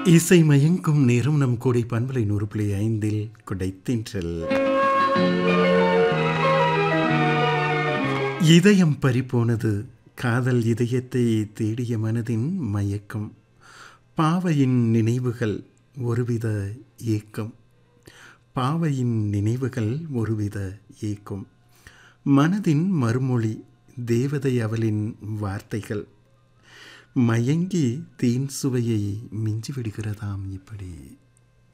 இசை மயங்கும் நேரம் நம் கோடை பண்பலை நூறு புள்ளி ஐந்தில் குடைத்தின்றல் இதயம் பறிபோனது காதல் இதயத்தை தேடிய மனதின் மயக்கம் பாவையின் நினைவுகள் ஒருவித ஏக்கம் பாவையின் நினைவுகள் ஒருவித ஏக்கம் மனதின் மறுமொழி தேவதை அவளின் வார்த்தைகள் மயங்கி தேன் சுவையை மிஞ்சிவிடுகிறதாம் இப்படி